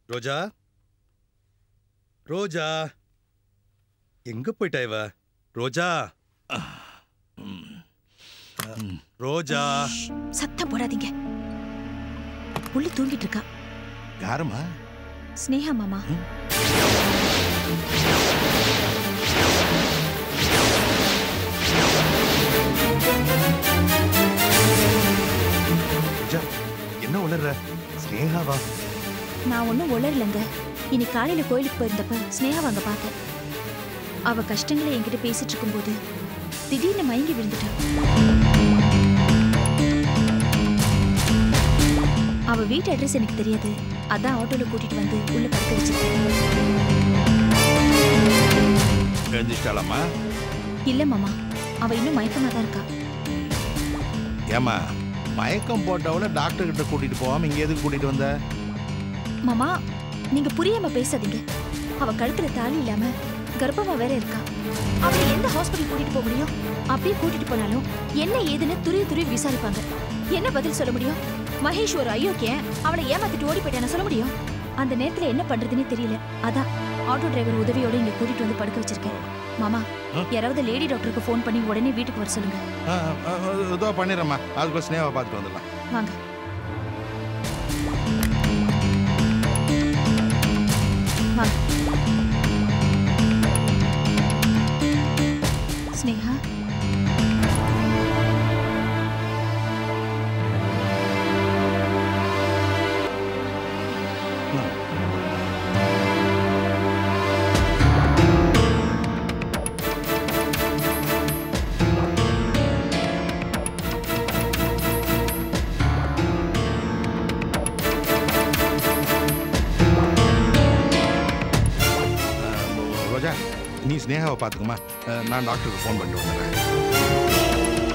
ரோஜா ரோஜா எங்க போயிட்டா இவ ரோஜா ரோஜா சத்தம் போடாதீங்க உள்ள தூங்கிட்டு இருக்கா யாருமா ஸ்னேகா மாமா ரோஜா என்ன உளர்ற ஸ்னேகாவா நான் ஒன்றும் உளரலங்க இன்னைக்கு காலையில கோயிலுக்கு போயிருந்தப்ப ஸ்னேகா அங்க பார்த்தேன் அவ கஷ்டங்களை என்கிட்ட பேசிட்டு இருக்கும்போது திடீர்னு மயங்கி விழுந்துட்டா அவ வீட்டு அட்ரஸ் எனக்கு தெரியாது அதான் ஆட்டோல கூட்டிட்டு வந்து உள்ள படுக்க வச்சிருக்கேன் எழுந்திரிச்சிட்டாலாமா இல்ல மாமா அவ இன்னும் மயக்கமா தான் இருக்கா ஏமா மயக்கம் போட்டவள டாக்டர் கிட்ட கூட்டிட்டு போகாம இங்க எதுக்கு கூட்டிட்டு வந்த மாமா நீங்க புரியாம பேசாதீங்க அவ கழுத்துல தாலி இல்லாம கர்ப்பமா வேற இருக்கா அவளை எந்த ஹாஸ்பிட்டல் கூட்டிட்டு போக முடியும் அப்படியே கூட்டிட்டு போனாலும் என்ன ஏதுன்னு துருவி துருவி விசாரிப்பாங்க என்ன பதில் சொல்ல முடியும் மகேஷ் ஒரு அயோக்கியன் அவளை ஏமாத்திட்டு ஓடி போயிட்டான சொல்ல முடியும் அந்த நேரத்துல என்ன பண்றதுன்னே தெரியல அதான் ஆட்டோ டிரைவர் உதவியோட இங்க கூட்டிட்டு வந்து படுக்க வச்சிருக்கேன் மாமா யாராவது லேடி டாக்டருக்கு ஃபோன் பண்ணி உடனே வீட்டுக்கு வர சொல்லுங்க ஆ, ஆ, ஆ, இதோ பண்ணிடுறேம்மா அதுக்குள்ள ஸ்னேகா பார்த்துட்டு வந்துடலாம் வாங்க வாங்க ஸ்னேகா ஆ, ரோஜா நீ ஸ்னேகாவை பார்த்துக்குமா ஆ, நான் டாக்டருக்கு ஃபோன் பண்ணிட்டு வந்துடுறேன்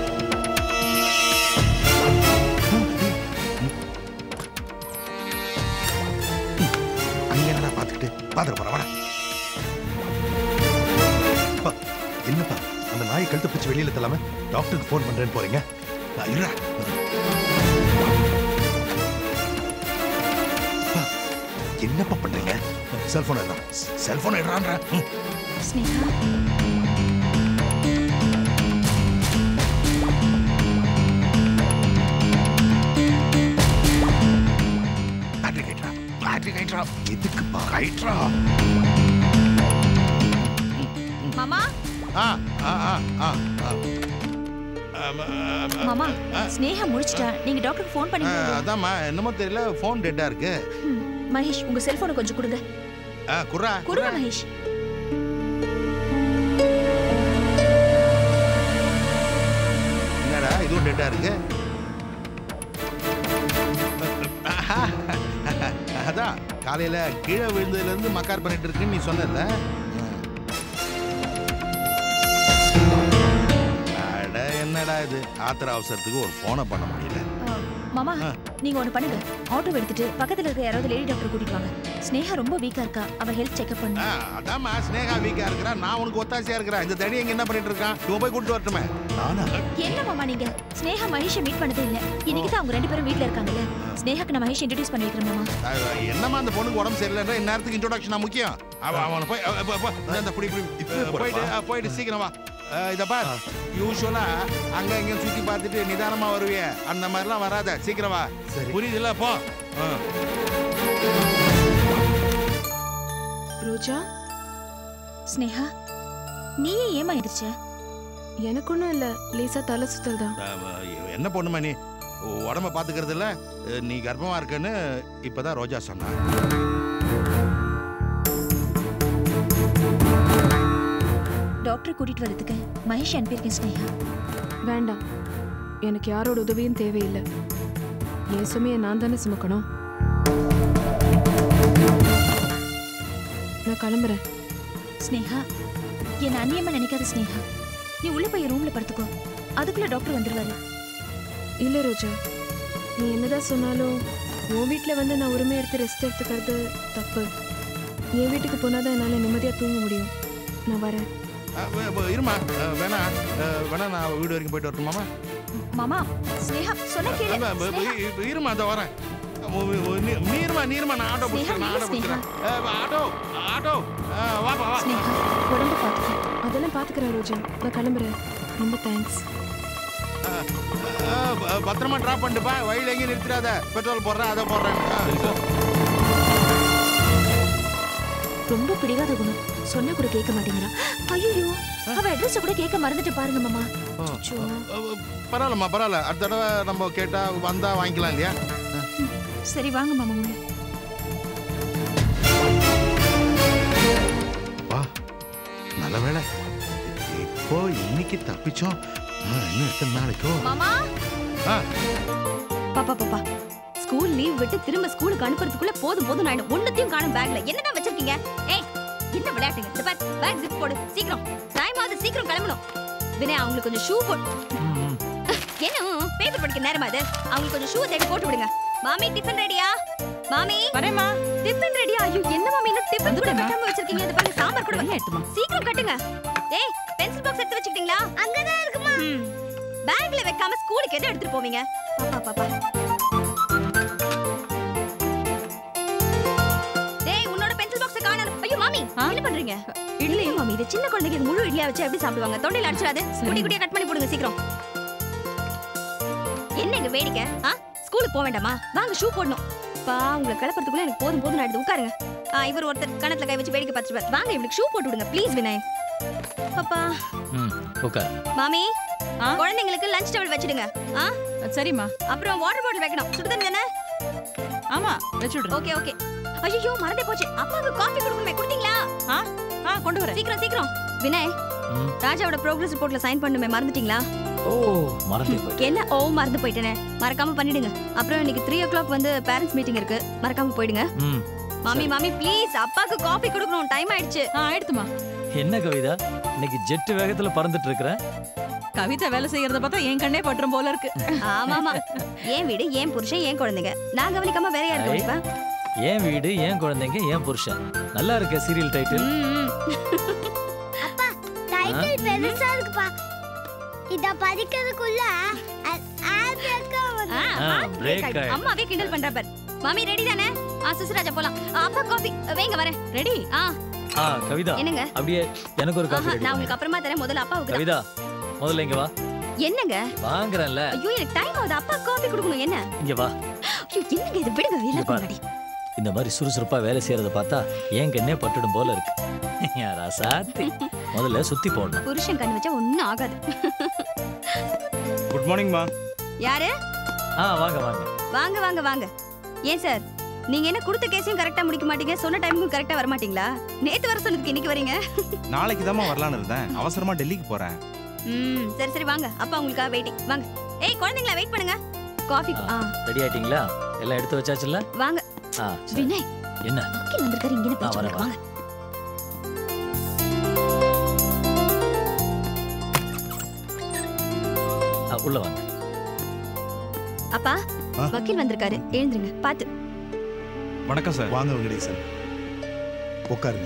அங்க என்னடா பார்த்துக்கிட்டு பார்த்துட்டு போற வாடா அப்பா, என்னப்பா அந்த நாயை கழுத்தை பிடிச்சி வெளியில தள்ளாம டாக்டருக்கு ஃபோன் பண்றேன்னு போறீங்க நான் இருடா அப்பா, என்னப்பா பண்றீங்க செல்போன் எடுறா செல்போன் எடுறான்ற ஸ்னேகா பேட்டரி கைட்ரா பேட்டரி கைட்ரா எதுக்குப்பா கைட்ரா மாமா ஆ ஆ ஆ ஆ ஆ. ஆமா, ஆமா. மாமா ஸ்னேகா முடிச்சிட்டா நீங்க டாக்டருக்கு ஃபோன் ஆ, பண்ணி அதாம்மா என்னமோ தெரியல ஃபோன் டெட்டா இருக்கு மகேஷ் உங்க செல்போனை கொஞ்சம் கொடுங்க ஆ, குர்ரா கொடுங்க மகேஷ் என்னடா இதுவும் டெட்டா இருக்கு அதான் காலையில கீழே விழுந்ததுல இருந்து மக்கார் பண்ணிட்டு இருக்குன்னு நீ சொன்னல அட என்னடா இது ஆத்திர அவசரத்துக்கு ஒரு போனை பண்ண முடியல ஆ, மாமா நீங்க ஒண்ணு பண்ணுங்க ஆட்டோ எடுத்துட்டு பக்கத்துல இருக்க யாராவது லேடி டாக்டர் கூட்டிட்டு வாங்க ஸ்னேகா ரொம்ப வீக்கா இருக்கா அவ ஹெல்த் செக்அப் பண்ணு ஆ, அதாம்மா ஸ்னேகா வீக்கா இருக்கிறா நான் உனக்கு ஒத்தாசையா இருக்கிறேன் இந்த தடி எங்க என்ன பண்ணிட்டு இருக்கான் இவன் போய் கூட்டு வரட்டுமே நானா என்ன மாமா நீங்க ஸ்னேகா மகேஷை மீட் பண்ணதே இல்ல இன்னைக்கு தான் அவங்க ரெண்டு பேரும் வீட்ல இருக்காங்கல்ல ஸ்னேகாக்கு நான் மகேஷ் இன்ட்ரோடியூஸ் பண்ணி வைக்கிறேன் மாமா அஹ், என்னம்மா அந்த பொண்ணுக்கு உடம்பு சரியில்லைன்ற இந்நேரத்துக்கு இன்ட்ரோடக்ஷன் முக்கியம் அவ- அவனை போய் அஹ், போ- போ. இந்த- இந்த புடி, புடி. இப்பவே அஹ், போறப்பா? போயிட்டு அஹ், போயிட்டு சீக்கிரம் வா அஹ், இத பார் யூஸ்வலா அங்க இங்க சுத்தி பார்த்துட்டு நிதானமா வருவியே அந்த மாதிரிலாம் வராத சீக்கிரம் வா சரி. புரியுதுல்ல போ அஹ். ரோஜா ஸ்னேகா நீயே ஏமா எதிர்ச்ச எனக்கு ஒன்றும் இல்லை லேசா தலை சுத்தல் தான் அஹ், என்ன பொண்ணுமா நீ உடம்ப பாத்துக்கிறது இல்ல அஹ், நீ கர்ப்பமா இருக்கன்னு இப்பதான் ரோஜா சொன்னா டாக்டர் கூட்டிட்டு வரதுக்கு மகேஷ் அனுப்பியிருக்கேன் ஸ்னேகா வேண்டாம் எனக்கு யாரோட உதவியும் தேவையில்லை என் சுமையை நான் தானே சுமக்கணும் நான் கிளம்புறேன் ஸ்னேகா என்ன அந்நியமா நினைக்காத ஸ்னேகா நீ உள்ள போய் ரூம்ல படுத்துக்கோ அதுக்குள்ள டாக்டர் வந்துருவாரு இல்லை ரோஜா நீ என்னதான் சொன்னாலும் உன் வீட்டில் வந்து நான் உரிமை எடுத்து ரெஸ்ட் எடுத்துக்கிறது தப்பு என் வீட்டுக்கு போனால் தான் என்னால் நிம்மதியாக தூங்க முடியும் நான் வரேன் அஹ், வே- வே- இருமா அஹ், வேணா அஹ், வேணா நான் வீடு வரைக்கும் போயிட்டு வரட்டுமாமா மாமா ஸ்னேகா சொன்ன கேளு அதான், ப- ஸ்னேகா. ப- இருமா அதை வரேன் உ- உ- நீ- நீ இருமா நீருமா நீருமா நான் ஆட்டோ ஸ்னேகா, பிடிச்சிக்கிறேன் நான் ஆட்டோ ஸ்னேகா. பிடிச்சிக்கிறேன் அஹ், ஆட்டோ ஆட்டோ அஹ், வாப்பா வா ஸ்னேகா உடம்பு பார்த்துக்கோ அதெல்லாம் பார்த்துக்கிறேன் ரோஜா நான் கிளம்புறேன் ரொம்ப தேங்க்ஸ் அஹ், ப- பத்திரமா டிராப் பண்ணிட்டுப்பா வழியில எங்கேயும் நிறுத்திடாத பெட்ரோல் போடுறேன் அதை போடுறேன் அஹ், ரொம்ப பிடிவாத குணம் சொன்னா கூட கேட்க மாட்டேங்கிறா ஐயோ அவ அட்ரஸ் கூட கேட்க மறந்துட்டு பாருங்க மாமா அச்சோ. அஹ், பரவாயில்லம்மா பரவாயில்ல அடுத்த தடவை நம்ம கேட்டா வந்தா வாங்கிக்கலாம் இல்லையா சரி வாங்க மாமா உள்ள வா நல்ல வேலை இப்போ இன்னைக்கு தப்பிச்சோம் ஆ, இன்னும் எத்தனை நாளைக்கோ மாமா ஆ, பாப்பா பாப்பா ஸ்கூல் லீவ் விட்டு திரும்ப ஸ்கூலுக்கு அனுப்புறதுக்குள்ள போதும் போதும் ஆயிடும் ஒன்னத்தையும் காணும் பேக்ல என்னதான் வச்சிருக்கீங்க ஏய் என்ன விளையாட்டுங்க இந்த பேக் பேக் ஜிப் போடு சீக்கிரம் டைம் ஆகுது சீக்கிரம் கிளம்பணும் வினய் அவங்களுக்கு கொஞ்சம் ஷூ போட்டு என்ன பேப்பர் படிக்க நேரமா அது அவங்களுக்கு கொஞ்சம் ஷூ தேடி போட்டு விடுங்க மாமி டிஃபன் ரெடியா மாமி வரேம்மா டிஃபன் ரெடியா ஐயோ என்ன மாமி இன்னும் டிஃபன் கூட வந்துட்டேம்மா. கட்டாம வச்சிருக்கீங்க இந்த பாருங்க சாம்பார் கூட பையன் எடுத்துமா சீக்கிரம் கட்டுங்க ஏய் பென்சில் பாக்ஸ் எடுத்து வச்சுக்கிட்டீங்களா அங்கதான் இருக்குமா பேக்ல வைக்காம ஸ்கூலுக்கு எதை எடுத்துட்டு போவீங்க பாப்பா பாப்பா டேய் உன்னோட பென்சில் பாக்ஸ் காணோம் ஐயோ மாமி ஆ? என்ன பண்றீங்க இட்லி மாமி இது சின்ன குழந்தைங்க முழு இட்லியா வச்சு எப்படி சாப்பிடுவாங்க தொண்டையில அடிச்சிடாது சரி. குட்டி குட்டியா கட் பண்ணி போடுங்க சீக்கிரம் என்ன இங்க வேடிக்கை ஆ ஸ்கூலுக்கு போக வேண்டாமா வாங்க ஷூ போடணும் பா உங்களை கிளப்புறதுக்குள்ள எனக்கு போதும் போதும் ஆயிடுது உட்காருங்க ஆ இவர் ஒருத்தர் கணத்துல கை வச்சு வேடிக்கை பார்த்துட்டு வாங்க இவனுக்கு ஷூ போட்டு விடுங்க ப்ளீஸ் வினய் பாப்பா ம் உட்கார் மாமி ஆ? குழந்தைங்களுக்கு லஞ்ச் டேபிள் வச்சிடுங்க ஆ சரிம்மா அப்புறம் வாட்டர் பாட்டில் வைக்கணும் சுடுதண்ணி தானே ஆமா வச்சுடுறேன் ஓகே ஓகே ஐயோ மறந்தே போச்சு அப்பாவுக்கு காஃபி கொடுக்கணுமே கொடுத்தீங்களா ஆ கொண்டு வரேன் சீக்கிரம் சீக்கிரம் வினய் ம். ராஜாவோட ப்ரோக்ரஸ் ரிப்போர்ட்ல சைன் பண்ணுமே மறந்துட்டீங்களா ஓ மறந்தே போயிட்டேன் என்ன ஓ மறந்து போயிட்டேனே மறக்காம பண்ணிடுங்க அப்புறம் இன்னைக்கு த்ரீ ஓ கிளாக் வந்து பேரண்ட்ஸ் மீட்டிங் இருக்கு மறக்காம போயிடுங்க ம் மாமி மாமி ப்ளீஸ் அப்பாக்கு காஃபி கொடுக்கணும் டைம் ஆயிடுச்சு ஆ எடுத்துமா என்ன கவிதா இன்னைக்கு ஜெட் வேகத்துல பறந்துட்டு இருக்கிற கவிதா வேலை செய்யறத பார்த்தா என் கண்ணே பட்டுரும் போல இருக்கு ஆமாமா ஏன் வீடு ஏன் புருஷன் ஏன் குழந்தைங்க நான் கவனிக்காம வேற யாரு ஐ. கவனிப்பா என் வீடு என் குழந்தைங்க என் புருஷன் நல்லா இருக்க சீரியல் டைட்டில் டைட்டில் பெருசா இருக்குப்பா இத படிக்கிறதுக்குள்ள ஆப்பியக்கா வந்து ஆ, ஆ, ஆ, break break ஆயிடுச்சு. ஆயிடும். அம்மாவே கிண்டல் பண்றா பார் மாமி ரெடி தானே ஆ சுசுராஜா போலாம் ஆ, அப்பா காஃபி வைங்க வரேன் ரெடி ஆ ஆ கவிதா என்னங்க அப்படியே எனக்கு ஒரு காஃபி ஆஹா, ரெடி நான் பண்ணு. உங்களுக்கு அப்புறமா தரேன் முதல்ல அப்பாவுக்கு தான். கவிதா முதல்ல இங்க வா என்னங்க வாங்குறேன்ல ஐயோ எனக்கு டைம் ஆகுது அப்பா காஃபி கொடுக்கணும் என்ன இங்க வா ஐயோ என்னங்க இது விடுங்க எல்லாருக்கும் பாரு. முன்னாடி இந்த மாதிரி சுறுசுறுப்பா வேலை செய்யறத பார்த்தா என் கண்ணே பட்டுடும் போல இருக்கு ராசாத்தி முதல்ல சுத்தி போடணும் புருஷன் கண்ணு வச்சா ஒண்ணும் ஆகாது குட் மார்னிங்மா யாரு ஆ வாங்க வாங்க வாங்க வாங்க வாங்க ஏன் சார் நீங்க என்ன கொடுத்த கேஸையும் கரெக்டா முடிக்க மாட்டீங்க சொன்ன டைமுக்கும் கரெக்டா வர மாட்டீங்களா நேத்து வர சொன்னதுக்கு இன்னைக்கு வரீங்க நாளைக்கு தாம்மா வரலான்னு இருந்தேன் அவசரமா டெல்லிக்கு போறேன் ம் சரி சரி வாங்க அப்பா உங்களுக்காக வெயிட்டிங் வாங்க ஏய் குழந்தைங்களா வெயிட் பண்ணுங்க காஃபி ஆ ரெடி ஆயிட்டீங்களா எல்லாம் எடுத்து வச்சாச்சுல்ல வாங்க ஆ சரி. வினய் என்ன வக்கீல் வந்திருக்காரு இங்க ஆ, பேச்சு வரேன், வாங்க ஆ, உள்ள வாங்க அப்பா ஆ? வக்கீல் வந்திருக்காரு எழுந்துருங்க பாத்து வணக்கம் சார் வாங்க வெங்கடேசன் உட்காருங்க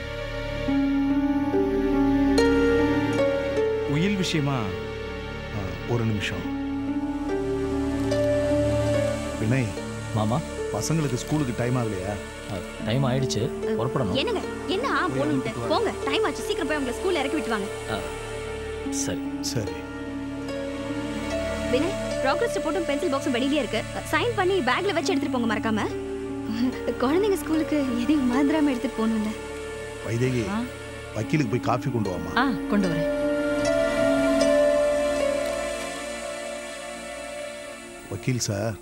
உயில் விஷயமா ஆ, ஒரு நிமிஷம் வினய் மாமா பசங்களுக்கு ஸ்கூலுக்கு டைம் ஆகலையா டைம் ஆயிடுச்சு புறப்படணும் என்னங்க என்ன ஆ போகணும்ட்டு போங்க டைம் ஆச்சு சீக்கிரம் போய் உங்களை ஸ்கூல்ல இறக்கி விட்டு வாங்க சரி சரி வினய் ப்ராக்ரஸ் ரிப்போர்ட்டும் பென்சில் பாக்ஸும் வெளியிலே இருக்கு சைன் பண்ணி பேக்ல வச்சு எடுத்துட்டு போங்க மறக்காம குழந்தைங்க ஸ்கூலுக்கு எதையும் மறந்துடாம எடுத்துட்டு போகணும்ல வைதேகி ஆ? வக்கீலுக்கு போய் காஃபி கொண்டு வாமா ஆ கொண்டு வரேன் வக்கீல் சார்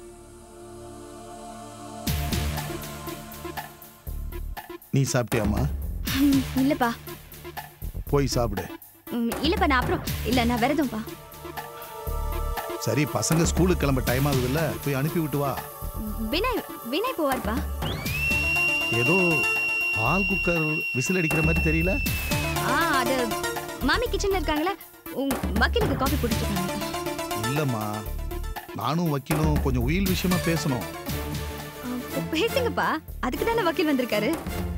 நீ சாப்பிட்டியாம்மா ம், இல்லப்பா போய் சாப்பிடு ம், இல்லப்பா நான் அப்புறம் இல்ல நான் விரதம்ப்பா சரி பசங்க ஸ்கூலுக்கு கிளம்ப டைம் ஆகுதுல்ல போய் அனுப்பி விட்டு வா வினய் வினய் போவார்ப்பா ஏதோ பால் குக்கர் விசில் அடிக்கிற மாதிரி தெரியல ஆ அது மாமி கிச்சன்ல இருக்காங்களே உங்க வக்கீலுக்கு காஃபி போட்டுட்டு இருக்காங்க இல்லம்மா நானும் வக்கீலும் கொஞ்சம் உயில் விஷயமா பேசணும் ஆ, பேசுங்கப்பா அதுக்கு தானே வக்கீல் வந்திருக்காரு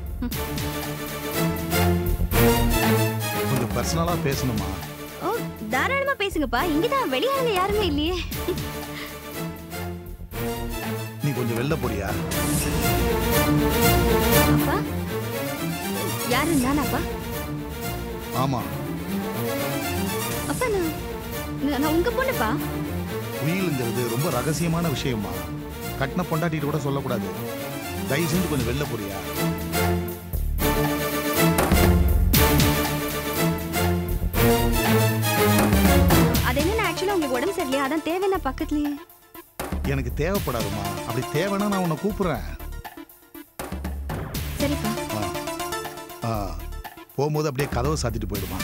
கொஞ்சம் பர்சனலா பேசணுமா ஓ தாராளமா பேசுங்கப்பா இங்கதான் வெளியாளுங்க யாருமே இல்லையே நீ கொஞ்சம் வெளில போறியா அப்பா யாரு நானாப்பா ஆமா அப்பா நான் நான் நான் உங்க பொண்ணுப்பா உயிலுங்கிறது ரொம்ப ரகசியமான விஷயமா கட்டின பொண்டாட்டிட்டு கூட சொல்லக்கூடாது தயவு செஞ்சு கொஞ்சம் வெளில போறியா அது என்ன ஆக்சுவலா உங்களுக்கு உடம்பு சரியில்லையா அதான் தேவைன்னா பக்கத்துலயே எனக்கு தேவைப்படாதுமா அப்படி தேவைன்னா நான் உன்னை கூப்பிடுறேன் சரிப்பா ஆ போகும்போது அப்படியே கதவை சாத்திட்டு போயிடுமா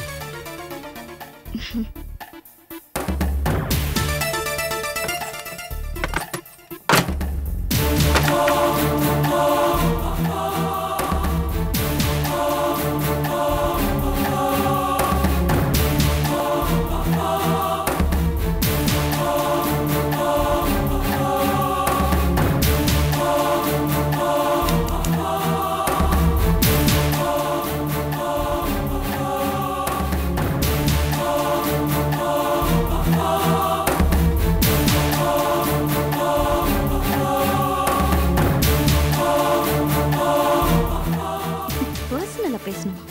பர்சனலா பேசணுமா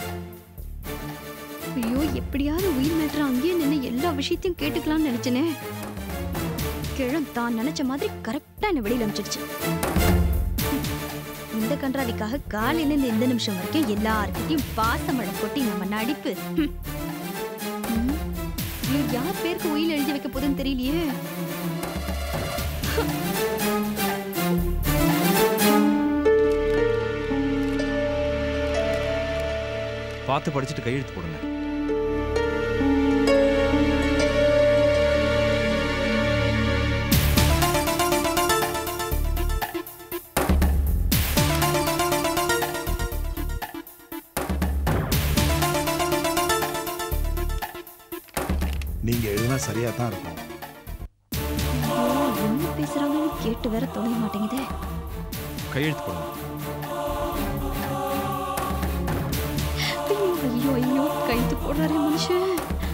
ஐயோ எப்படியாவது உயிர் மேட்ரு அங்கேயே நின்று எல்லா விஷயத்தையும் கேட்டுக்கலாம்னு நினைச்சனே கிழம் தான் நினைச்ச மாதிரி கரெக்டா என்ன வெளியில அனுப்பிச்சிடுச்சு இந்த கன்றாவிக்காக காலையில இருந்து இந்த நிமிஷம் வரைக்கும் எல்லார்கிட்டயும் பாசமழை கொட்டி நம்ம நடிப்பு ஹம். ஹம். ஐயோ, யார் பேருக்கு உயிர் எழுதி வைக்க போதுன்னு தெரியலையே பார்த்து படிச்சுட்டு கையெழுத்து போடுங்க நீங்க எழுதினா சரியா தான் இருக்கும் ஐயோ, என்ன பேசுறாங்கன்னு கேட்டு வேற தொலைய மாட்டேங்குதே கையெழுத்து போடுங்க ஐயோ ஐயோ ஐயோ கைத்து போடுறாரே மனுஷன்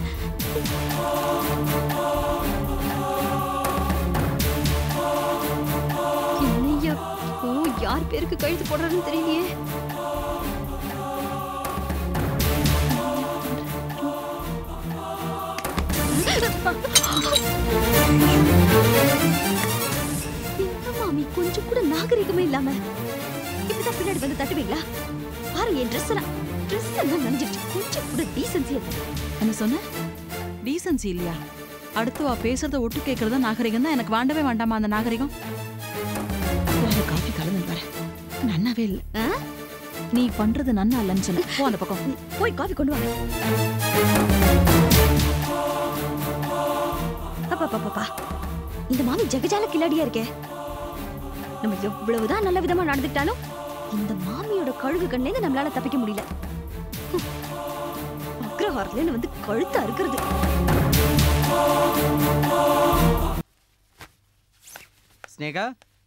என்னய்யா ஓ யார் பேருக்கு கழுத்து போடுறாருன்னு தெரியலையே என்ன மாமி கொஞ்சம் கூட நாகரிகமே இல்லாம இப்படிதான் பின்னாடி வந்து தட்டுவீங்களா பாருங்க என் ட்ரெஸ் எல்லாம் ட்ரெஸ் எல்லாம் நனைஞ்சிருச்சு கொஞ்சம் கூட டீசன்சி இல்லை என்ன சொன்ன டீசன்சி இல்லையா அடுத்து வா பேசுறத ஒட்டு கேட்கறதா நாகரிகம் தான் எனக்கு வாண்டவே வேண்டாமா அந்த நாகரிகம் வேற காஃபி கலந்து வர நன்னாவே இல்ல ஆ? நீ பண்றது நன்னா இல்லைன்னு சொல்லு போ அந்த பக்கம் போய் காஃபி கொண்டு வாங்க அப்பா இந்த மாமி ஜெகஜால கில்லாடியா இருக்கே நம்ம எவ்வளவுதான் நல்ல விதமா நடந்துக்கிட்டாலும் இந்த மாமியோட கழுகு கண்ணுல இருந்து நம்மளால தப்பிக்க முடியல ஹம். அக்ரஹாரத்துல வந்து கழுத்து அறுக்கிறது ஸ்னேகா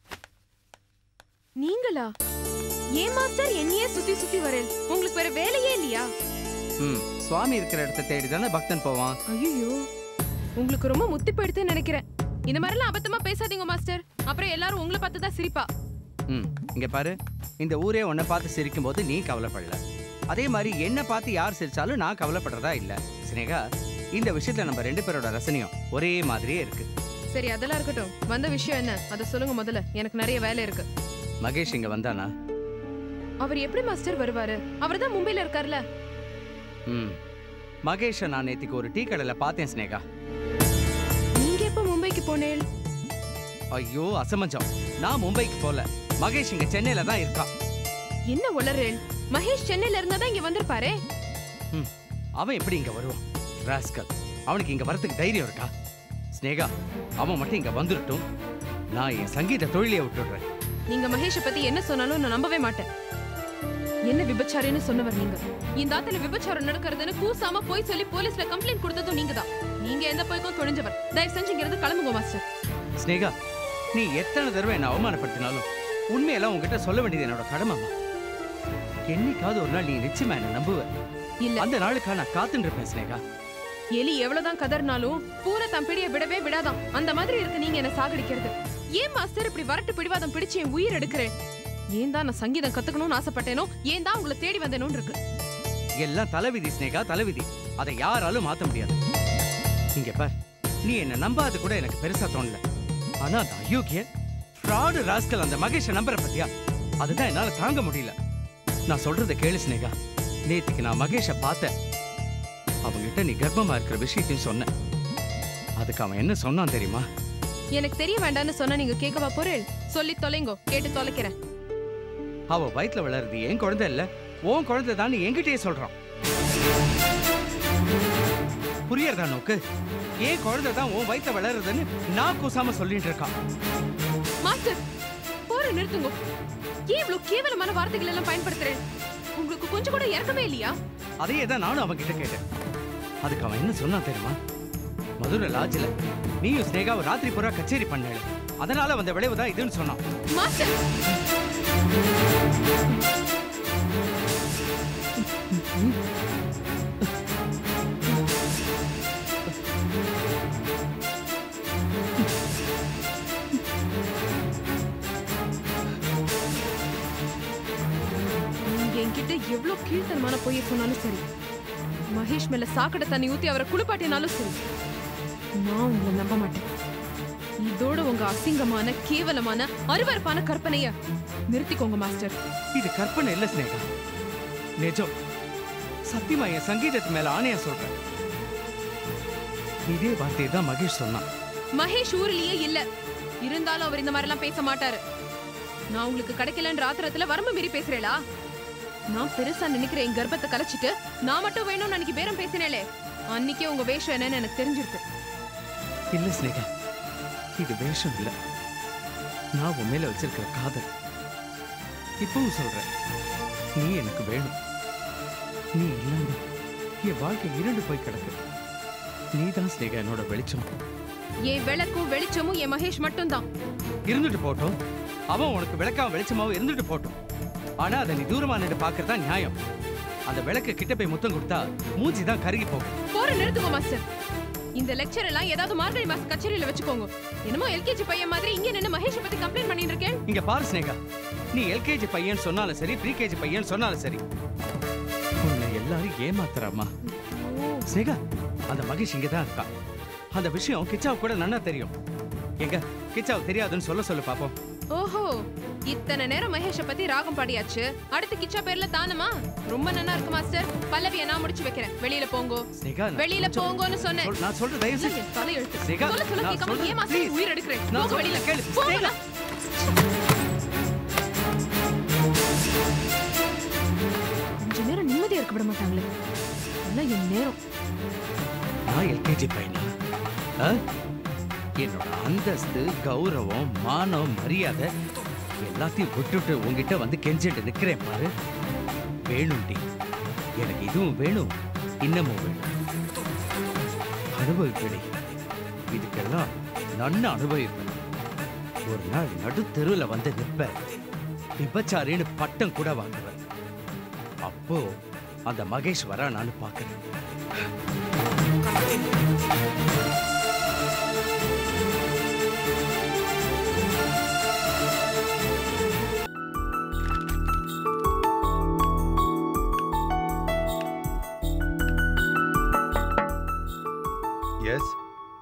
நீங்களா ஏன் மாஸ்டர் என்னையே சுத்தி சுத்தி வரேன் உங்களுக்கு வேற வேலையே இல்லையா ம் சுவாமி இருக்கிற இடத்த தேடி தானே பக்தன் போவான் ஐயோ உங்களுக்கு ரொம்ப முத்தி போயிடுதுன்னு நினைக்கிறேன் இந்த மாதிரிலாம் அபத்தமா பேசாதீங்க மாஸ்டர் அப்புறம் எல்லாரும் உங்களை பார்த்து தான் சிரிப்பா ம் இங்க பாரு இந்த ஊரே உன்னை பார்த்து சிரிக்கும் போது நீ கவலைப்படல அதே மாதிரி என்ன பார்த்து யார் சிரிச்சாலும் நான் கவலைப்படுறதா இல்ல ஸ்னேகா இந்த விஷயத்துல நம்ம ரெண்டு பேரோட ரசனையும் ஒரே மாதிரியே இருக்கு சரி அதெல்லாம் இருக்கட்டும் வந்த விஷயம் என்ன அதை சொல்லுங்க முதல்ல எனக்கு நிறைய வேலை இருக்கு மகேஷ் இங்க வந்தானா அவர் எப்படி மாஸ்டர் வருவாரு அவர் தான் மும்பைல இருக்கார்ல ம் மகேஷை நான் நேத்திக்கு ஒரு டீ கடையில பார்த்தேன் ஸ்னேகா நீங்க எப்ப மும்பைக்கு போனேன் ஐயோ அசமஞ்சம் நான் மும்பைக்கு போல மகேஷ் இங்க சென்னையில தான் இருக்கான் என்ன உளறேன் மகேஷ் சென்னையில இருந்தா தான் இங்க வந்திருப்பாரே ம் அவன் எப்படி இங்க வருவான் ராஸ்கல் அவனுக்கு இங்க வரதுக்கு தைரியம் இருக்கா ஸ்னேகா அவன் மட்டும் இங்க வந்துடட்டும் நான் என் சங்கீத தொழிலையே விட்டுடுறேன் நீங்க மகேஷ பத்தி என்ன சொன்னாலும் நான் நம்பவே மாட்டேன் என்ன விபச்சாரின்னு சொன்னவர் நீங்க இந்த ஆத்துல விபச்சாரம் நடக்கிறதுன்னு கூசாம போய் சொல்லி போலீஸ்ல கம்ப்ளைண்ட் கொடுத்ததும் நீங்க தான் நீங்க எந்த போய்க்கும் துணிஞ்சவர் தயவு செஞ்சு இங்க இருந்து கிளம்புங்க மாஸ்டர் ஸ்னேகா நீ எத்தனை தடவை என்ன அவமானப்படுத்தினாலும் உண்மையெல்லாம் உன்கிட்ட சொல்ல வேண்டியது என்னோட கடமைமா என்னைக்காவது ஒரு நாள் நீ நிச்சயமா என்ன நம்புவ இல்ல அந்த நாளுக்காக நான் காத்துட்டு இருப்பேன் ஸ்னேகா எலி எவ்வளவுதான் கதறினாலும் பூனை தன் பிடிய விடவே விடாதாம் அந்த மாதிரி இருக்கு நீங்க என்ன சாகடிக்கிறது ஏன் மாஸ்டர் இப்படி வரட்டு பிடிவாதம் பிடிச்சு என் உயிர் எடுக்கிறேன் ஏன் தான் நான் சங்கீதம் கத்துக்கணும்னு ஆசைப்பட்டேனோ ஏன் தான் உங்களை தேடி வந்தேனோன்னு இருக்கு எல்லாம் தலைவிதி ஸ்னேகா தலைவிதி அதை யாராலும் மாத்த முடியாது இங்க பார் நீ என்ன நம்பாது கூட எனக்கு பெருசா தோணல ஆனா அந்த அயோக்கிய ஃப்ராடு ராஸ்கல் அந்த மகேஷ நம்புற பத்தியா அதுதான் என்னால தாங்க முடியல நான் சொல்றத கேளு ஸ்னேகா நேத்துக்கு நான் மகேஷ பார்த்தேன் அவங்கிட்ட நீ கர்ப்பமா இருக்கிற விஷயத்தையும் சொன்னேன் அதுக்கு அவன் என்ன சொன்னான் தெரியுமா எனக்கு தெரிய வேண்டாம்னு சொன்னா நீங்க கேட்கவா போறேன் சொல்லி தொலைங்கோ கேட்டு தொலைக்கிறேன் அவ வயித்துல வளருது என் குழந்தை இல்ல உன் குழந்தை தான் என்கிட்டயே சொல்றான் புரியறதா நோக்கு என் குழந்தை தான் உன் வயித்துல வளருதுன்னு நான் கூசாம சொல்லிட்டு இருக்கான் மாஸ்டர் போற நிறுத்துங்க ஏன் இவ்வளவு கேவலமான வார்த்தைகள் எல்லாம் பயன்படுத்துறேன் உங்களுக்கு கொஞ்சம் கூட இறக்கமே இல்லையா அதையே தான் நானும் அவன் கிட்ட கேட்டேன் அதுக்கு அவன் என்ன சொன்னான் தெரியுமா மதுரை லாட்ஜில் நீயும் ஸ்னேகாவும் ராத்திரி பூரா கச்சேரி பண்ணல அதனால வந்த விளைவு தான் இதுன்னு சொன்னான் மாஸ்டர் நீங்க என்கிட்ட எவ்வளவு கீழ்த்தனமான பொய்ய சொன்னாலும் சரி மகேஷ் மேல சாக்கடை தண்ணி ஊத்தி அவரை குளிப்பாட்டினாலும் சரி நான் உங்களை நம்ப மாட்டேன் இதோட உங்க அசிங்கமான கேவலமான அருவருப்பான கற்பனைய நிறுத்திக்கோங்க மாஸ்டர் இது கற்பனை இல்ல ஸ்னேகா நிஜம் சத்தியமா என் சங்கீதத்து மேல ஆணையா சொல்றேன் இதே வார்த்தையை தான் மகேஷ் சொன்னான் மகேஷ் ஊர்லயே இல்ல இருந்தாலும் அவர் இந்த மாதிரி எல்லாம் பேச மாட்டாரு நான் உங்களுக்கு கிடைக்கலன்ற ஆத்திரத்துல வரம்பு மீறி பேசுறேளா நான் பெருசா நினைக்கிற என் கர்ப்பத்தை கலைச்சிட்டு நான் மட்டும் வேணும்னு அன்னைக்கு பேரம் பேசினேலே அன்னைக்கே உங்க வேஷம் என்னன்னு எனக்கு தெரிஞ்சிருக்கு இல்ல ஸ்னேகா இது வேஷம் இல்ல நான் உன் மேல வச்சிருக்கிற காதல் இப்பவும் சொல்றேன் நீ எனக்கு வேணும் நீ இல்லாம என் வாழ்க்கை இருண்டு போய் கிடக்கு நீ தான் ஸ்னேகா என்னோட வெளிச்சம் என் விளக்கும் வெளிச்சமும் என் மகேஷ் மட்டும்தான் இருந்துட்டு போட்டோம் அவன் உனக்கு விளக்காம வெளிச்சமாவும் இருந்துட்டு போட்டோம் ஆனா அதை நீ தூரமா நின்று பாக்குறதா நியாயம் அந்த விளக்கு கிட்ட போய் முத்தம் கொடுத்தா மூஞ்சி தான் கருகி போகும் போற நிறுத்துங்க மாஸ்டர் இந்த லெக்சர் எல்லாம் ஏதாவது மார்கழி மாச கச்சேரியில வச்சுக்கோங்க என்னமோ எல்கேஜி பையன் மாதிரி இங்க நின்னு மகேஷ் பத்தி கம்ப்ளைண்ட் பண்ணிட்டு இருக்கேன் இங்க பாரு ஸ்னேகா நீ எல்கேஜி பையன் சொன்னாலும் சரி ப்ரீகேஜி பையன் சொன்னாலும் சரி உன்னை எல்லாரும் ஏமாத்துறாமா ஸ்னேகா அந்த மகேஷ் இங்க தான் இருக்கான் அந்த விஷயம் கிச்சாவுக்கு கூட நன்னா தெரியும் எங்க கிச்சாவு தெரியாதுன்னு சொல்ல சொல்லு பாப்போம் ஓஹோ இத்தனை நேரம் மகேஷ பத்தி ராகம் பாடியாச்சு அடுத்து கிச்சா பேர்ல தானமா ரொம்ப நன்னா இருக்கு மாஸ்டர் பல்லவிய நான் முடிச்சு வைக்கிறேன் வெளியில போங்கோ ஸ்னேகா நான் வெளியில கொஞ்சம் போங்கோன்னு சொன்னேன் சொல்- நான் சொல்றது தயவு செஞ்சு- என் தலையெழுத்து ஸ்னேகா, சொல்ல சொல்ல நான் கேட்காம சொல்றது- ஏன் மாஸ்டர் please. உயிர் எடுக்கிறேன் நான் போங்க சொல்றத வெளியில கேளு. போங்கடா. கொஞ்ச நேரம் நிம்மதியா இருக்க விட மாட்டாங்களே எல்லாம் என் நேரம் நான் எல்கேஜி பையனா ஆ? என்னோட அந்தஸ்து கௌரவம் மானம் மரியாதை எல்லாத்தையும் விட்டுட்டு உங்ககிட்ட வந்து கெஞ்சிட்டு நிக்கிறேன் பாரு வேணும்டி எனக்கு இதுவும் வேணும் இன்னமும் வேணும் அனுபவிப்படி இதுக்கெல்லாம் நன்ன அனுபவிப்பேன் ஒரு நாள் நடுத்தெருவுல வந்து நிற்பேன் விபச்சாரின்னு பட்டம் கூட வாங்குவேன் அப்போ அந்த மகேஷ் வரானான்னு பார்க்கிறேன் எஸ்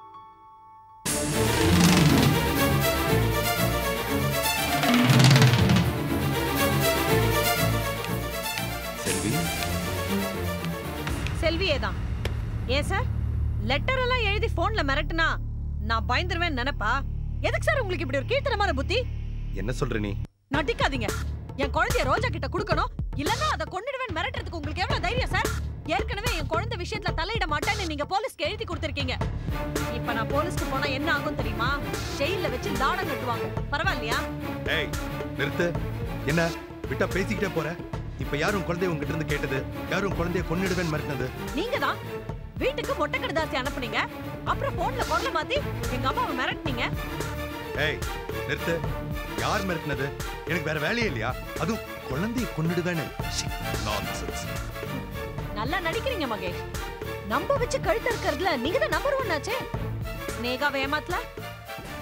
செல்வி செல்வியே தான் ஏன் சார் லெட்டர் எல்லாம் எழுதி போன்ல மிரட்டுனா நான் பயந்துருவேன் நினைப்பா எதுக்கு சார் உங்களுக்கு இப்படி ஒரு கீர்த்தனமான புத்தி என்ன சொல்ற நீ நடிக்காதீங்க என் குழந்தைய ரோஜா கிட்ட கொடுக்கணும் இல்லன்னா அதை கொன்னுடுவேன் மிரட்டுறதுக்கு உங்களுக்கு எவ்வளவு தைரியம் சார் ஏற்கனவே என் குழந்தை விஷயத்துல தலையிட மாட்டேன்னு நீங்க போலீஸ்க்கு எழுதி கொடுத்திருக்கீங்க இப்ப நான் போலீஸ்க்கு போனா என்ன ஆகும் தெரியுமா ஜெயில்ல வச்சு லாடம் கட்டுவாங்க பரவாயில்லையா ஏய் நிறுத்து என்ன விட்டா பேசிக்கிட்டே போற இப்ப யாரும் குழந்தைய உங்ககிட்ட இருந்து கேட்டது யாரும் குழந்தைய கொன்னிடுவேன் மிரட்டினது நீங்க தான் வீட்டுக்கு மொட்டை கடுதாசி அனுப்புனீங்க அப்புறம் போன்ல குரல மாத்தி எங்க அம்மாவை மிரட்டினீங்க ஏய் நிறுத்து யார் மிரட்டினது எனக்கு வேற வேலையே இல்லையா அதுவும் குழந்தைய கொன்னிடுவேன்னு நான்சென்ஸ் நல்லா நடிக்கிறீங்க மகேஷ் நம்ப வச்சு கழுத்து இருக்கிறதுல நீங்க தான் நம்பர் ஒன் ஆச்சே ஸ்னேகாவை ஏமாத்தல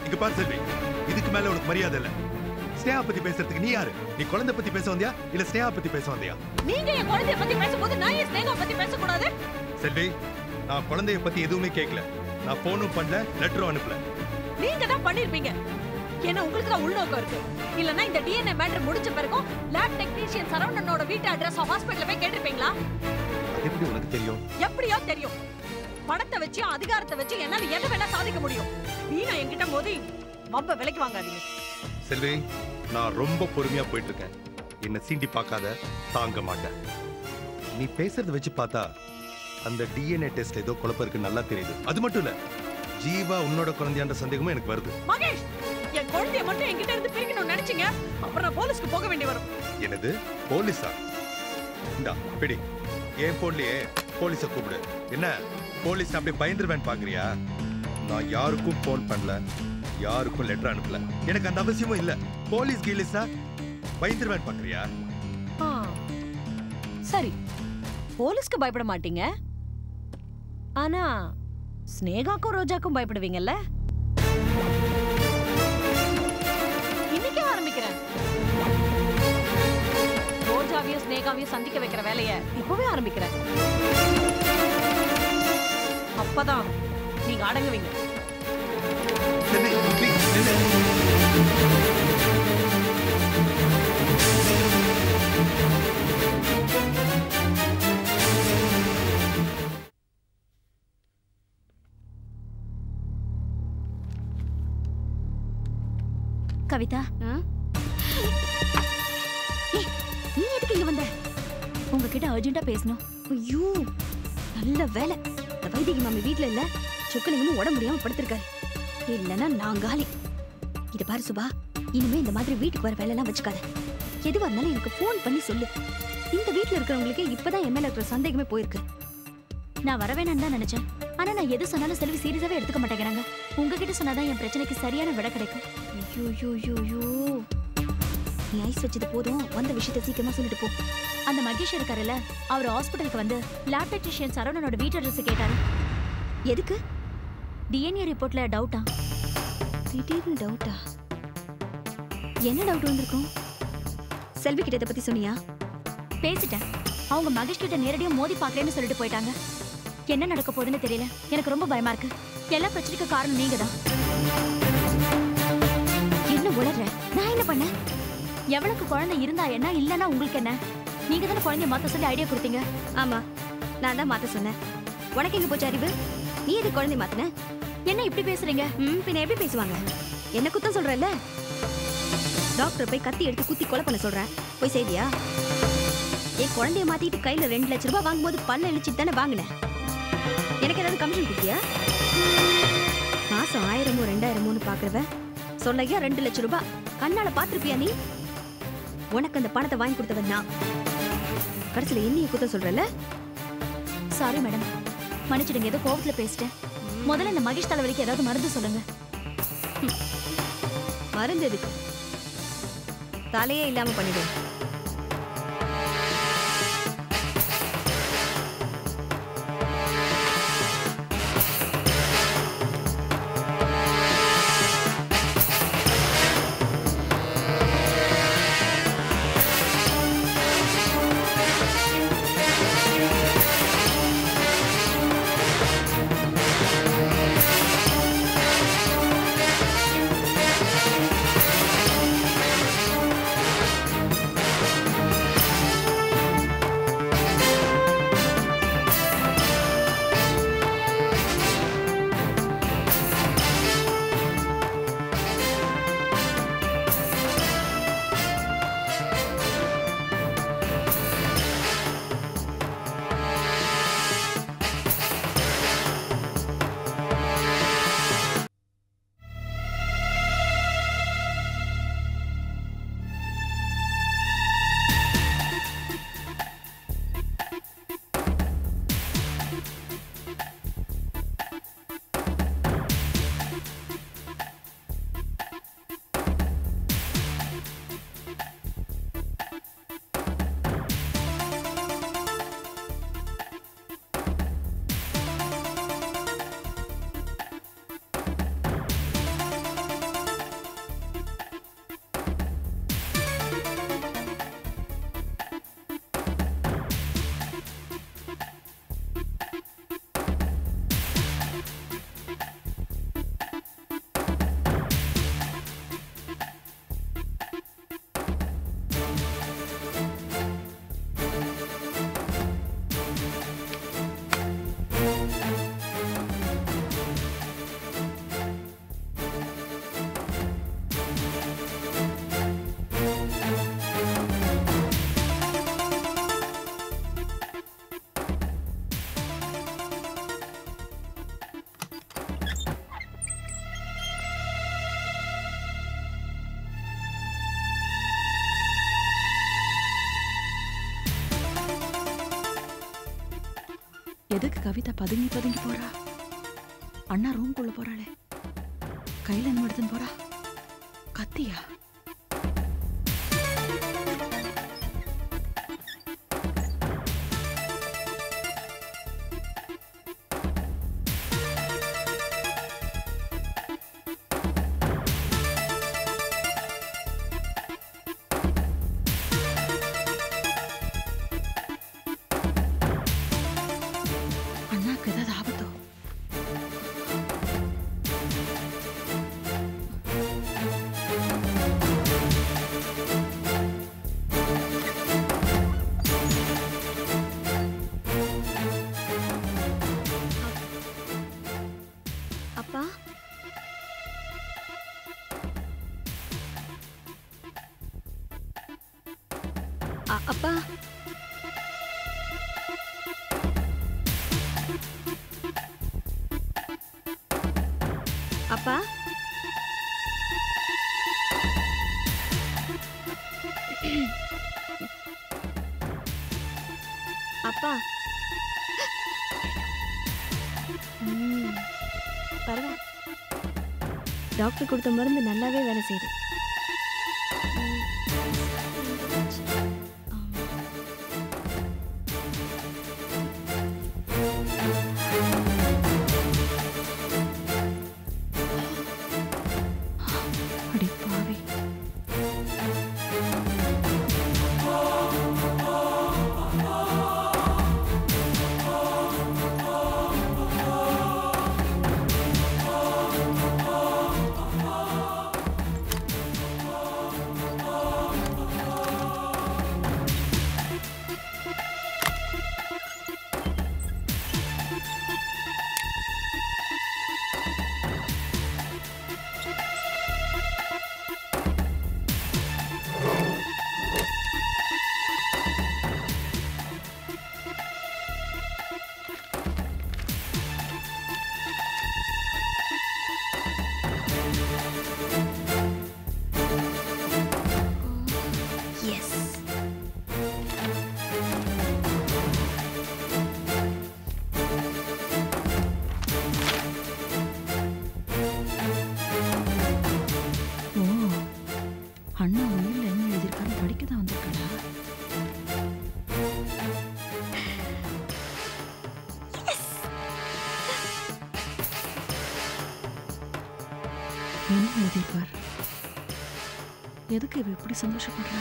இங்க பாரு செல்வி இதுக்கு மேல உனக்கு மரியாதை இல்ல ஸ்னேகா பத்தி பேசுறதுக்கு நீ யாரு நீ குழந்தை பத்தி பேச வந்தியா இல்ல ஸ்னேகா பத்தி பேச வந்தியா நீங்க என் குழந்தைய பத்தி பேசும்போது நான் என் ஸ்னேகா பத்தி பேசக்கூடாது செல்வி நான் குழந்தைய பத்தி எதுவுமே கேட்கல நான் போனும் பண்ணல லெட்டரும் அனுப்பல நீங்க தான் பண்ணிருப்பீங்க ஏன்னா உங்களுக்கு தான் உள்நோக்கம் இருக்கு இல்லனா இந்த டிஎன்ஏ மேட்டர் முடிஞ்ச பிறகும் லேப் டெக்னீஷியன் சரவணனோட வீட்டு அட்ரஸ் ஹாஸ்பிடல்ல போய் கேட்டிருப்பீங்களா அது எப்படி உனக்கு தெரியும் எப்படியோ தெரியும் பணத்தை வச்சு அதிகாரத்தை வச்சு என்னால எதை வேணா சாதிக்க முடியும் வீணா என்கிட்ட மோதி வம்ப விலைக்கு வாங்காதீங்க செல்வி நான் ரொம்ப பொறுமையா போயிட்டு இருக்கேன் என்ன சீண்டி பார்க்காத தாங்க மாட்டேன் நீ பேசுறத வச்சு பார்த்தா அந்த டிஎன்ஏ டெஸ்ட் ஏதோ குழப்பம் இருக்கு நல்லா தெரியுது அது மட்டும் இல்ல ஜீவா உன்னோட குழந்தையான்ற சந்தேகமும் எனக்கு வருது மகேஷ் என் குழந்தைய மட்டும் என்கிட்ட இருந்து பிரிக்கணும்னு நினைச்சீங்க அப்புறம் நான் போலீஸ்க்கு போக வேண்டி வரும் என்னது போலீஸா இந்தா பிடி என் போன்லயே போலீஸ கூப்பிடு என்ன போலீஸ் அப்படி பயந்துருவேன் பாக்குறியா நான் யாருக்கும் போன் பண்ணல யாருக்கும் லெட்டர் அனுப்பல எனக்கு அந்த அவசியமும் இல்ல போலீஸ் கீலிஸா பயந்துருவேன் பாக்குறியா ஆ, சரி போலீஸ்க்கு பயப்பட மாட்டீங்க ஆனா ஸ்னேகாக்கும் ரோஜாக்கும் பயப்படுவீங்கல்ல இன்னைக்கே ஆரம்பிக்கிறேன் ரோஜாவையும் ஸ்னேகாவையும் சந்திக்க வைக்கிற வேலைய இப்பவே ஆரம்பிக்கிறேன் அப்பதான் நீங்க அடங்குவீங்க கவிதா ஏய், நீ எதுக்கு இங்க வந்த உங்ககிட்ட அர்ஜென்ட்டா பேசணும் ஐயோ நல்ல வேலை இந்த வைத்திகி மாமி வீட்ல இல்ல சொக்கலிங்கமும் உடம்பு முடியாம படுத்திருக்காரு இல்லைன்னா நான் காலி இது பாரு சுபா இனிமே இந்த மாதிரி வீட்டுக்கு வர வேலையெல்லாம் வச்சுக்காத எதுவா இருந்தாலும் எனக்கு ஃபோன் பண்ணி சொல்லு இந்த வீட்ல இருக்கிறவங்களுக்கு இப்பதான் என் மேல இருக்கிற சந்தேகமே போயிருக்கு நான் வர வேணாம்னு தான் நினைச்சேன் ஆனா நான் எது சொன்னாலும் செல்வி சீரியஸாவே எடுத்துக்க மாட்டேங்கிறாங்க உங்ககிட்ட சொன்னாதான் என் பிரச்சனைக்கு சரியான விட கிடைக்கும் ஐயோ ஐயோ ஐயோ ஐயோ நீ ஐஸ் வச்சது போதும் வந்த விஷயத்தை சீக்கிரமா சொல்லிட்டு போ அந்த மகேஷ் இருக்காருல்ல அவர் ஹாஸ்பிட்டலுக்கு வந்து லேப் டெக்னீஷியன் சரவணனோட வீட்டு அட்ரஸ் கேட்டாரு எதுக்கு டிஎன்ஏ ரிப்போர்ட்ல டவுட்டா திடீர்னு டவுட்டா என்ன டவுட் வந்திருக்கும் செல்வி கிட்ட இதை பத்தி சொன்னியா பேசிட்டேன் அவங்க மகேஷ் கிட்ட நேரடியா மோதி பாக்குறேன்னு சொல்லிட்டு போயிட்டாங்க என்ன நடக்க போகுதுன்னு தெரியல எனக்கு ரொம்ப பயமா இருக்கு எல்லா பிரச்சனைக்கும் காரணம் நீங்க தான் என்ன உளற நான் என்ன பண்ணேன் எவளுக்கு குழந்தை இருந்தா என்ன இல்லனா உங்களுக்கு என்ன நீங்க தானே குழந்தைய மாத்த சொல்லி ஐடியா கொடுத்தீங்க ஆமா நான் தான் மாத்த சொன்னேன் உனக்கு எங்க போச்சு அறிவு நீ எது குழந்தை மாத்தின என்ன இப்படி பேசுறீங்க ம் பின்ன எப்படி பேசுவாங்க என்ன குத்தம் சொல்றல்ல டாக்டர் போய் கத்தி எடுத்து குத்தி கொலை பண்ண சொல்றேன் போய் செய்வியா என் குழந்தைய மாத்திட்டு கையில ரெண்டு லட்ச ரூபாய் வாங்கும்போது பல்ல இழிச்சிட்டு தானே வாங்கினேன் எனக்கு ஏதாவது கமிஷன் கொடுத்தியா மாசம் ஆயிரமோ ரெண்டாயிரமோன்னு பாக்குறவ சொல்லையா ரெண்டு லட்ச ரூபாய் கண்ணால பாத்திருப்பியா நீ உனக்கு அந்த பணத்தை வாங்கி கொடுத்தவன் நான் கடைசியில என்னைய குத்தம் சொல்றல சாரி மேடம் மன்னிச்சிடுங்க ஏதோ கோவத்துல பேசிட்டேன் முதல்ல இந்த மகேஷ் தலைவலிக்கு ஏதாவது மருந்து சொல்லுங்க மருந்து எதுக்கு தலையே இல்லாம பண்ணிடு ஆ எதுக்கு கவிதா பதுங்கி பதுங்கி போறா அண்ணா ரூம்குள்ள போறாளே கையில என்ன எடுத்துன்னு போறா கத்தியா அண்ணாக்கு ஏதாவது ஆபத்தோ அப்பா அ- அப்பா அப்பா அப்பா ம், பரவாயில்ல டாக்டர் கொடுத்த மருந்து நல்லாவே வேலை செய்யுது அடி பாவி எஸ் ஓ அண்ணா உயிரில் என்ன எழுதியிருக்காரு படிக்க தான் வந்திருக்காளா என்ன எழுதியிருப்பார் எதுக்கு இவ இப்படி சந்தோஷப்படுறா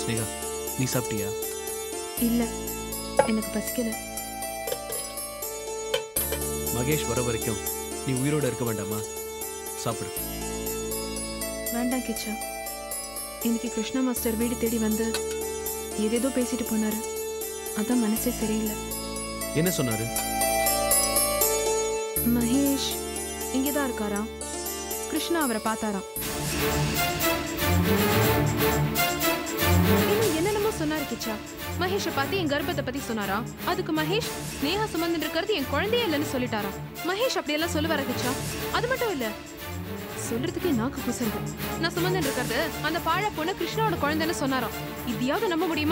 ஸ்னேகா நீ சாப்பிட்டியா இல்ல எனக்கு பசிக்கல மகேஷ் வர வரைக்கும் நீ உயிரோட இருக்க வேண்டாமா சாப்பிடு வேண்டாம் கிச்சா இன்னைக்கு கிருஷ்ணா மாஸ்டர் வீடு தேடி வந்து ஏதேதோ பேசிட்டு போனாரு அதான் மனசே சரியில்லை என்ன சொன்னாரு மகேஷ் இங்கே தான் இருக்காரா கிருஷ்ணா அவரை பார்த்தாராம் இன்னும் என்னென்னமோ சொன்னாரு கிச்சா மகேஷை பார்த்து என் கர்ப்பத்தை பத்தி சொன்னாரா அதுக்கு மகேஷ் நேஹா சுமந்து இருக்கிறது என் குழந்தையே இல்லைன்னு சொல்லிட்டாராம் மகேஷ் அப்படியெல்லாம் சொல்லுவாரா கிச்சா அது மட்டும் இல்ல சொல்றதுக்கே நாக்கு குசருது நான் சுமந்து இருக்கிறது அந்த பாழ பொண்ணு கிருஷ்ணாவோட குழந்தைன்னு சொன்னாராம் இதையாவது நம்ப முடியுமா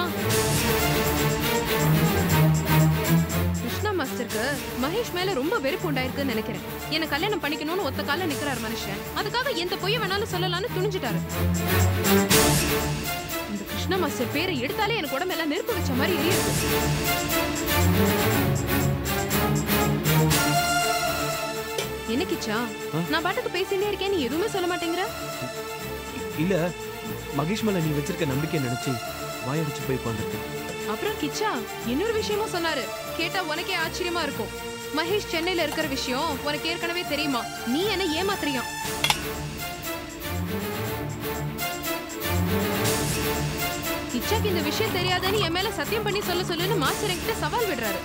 கிருஷ்ணா மாஸ்டருக்கு மகேஷ் மேல ரொம்ப வெறுப்பு உண்டாயிருக்குன்னு நினைக்கிறேன் என்ன கல்யாணம் பண்ணிக்கணும்னு ஒத்த கால நிக்கிறார் மனுஷன் அதுக்காக எந்த பொய்ய வேணாலும் சொல்லலாம்னு துணிஞ்சிட்டாரு இந்த கிருஷ்ணா மாஸ்டர் பேரை எடுத்தாலே எனக்கு உடம்பெல்லாம் நெருப்பு வச்ச மாதிரி எரியுது என்ன கிச்சா நான் பாட்டுக்கு பேசிட்டே இருக்கேன் நீ எதுவுமே சொல்ல மாட்டேங்கிற இல்ல மகேஷ் மேல நீ வச்சிருக்க நம்பிக்கை நினைச்சு வாயடிச்சு போய் உட்காந்துருக்கேன் அப்புறம் கிச்சா இன்னொரு விஷயமும் சொன்னாரு கேட்டா உனக்கே ஆச்சரியமா இருக்கும் மகேஷ் சென்னையில இருக்கிற விஷயம் உனக்கு ஏற்கனவே தெரியுமா நீ என்ன ஏமாத்துறியா கிச்சாக்கு இந்த விஷயம் தெரியாதுன்னு என் மேல சத்தியம் பண்ணி சொல்ல சொல்லுன்னு மாஸ்டர் என்கிட்ட சவால் விடுறாரு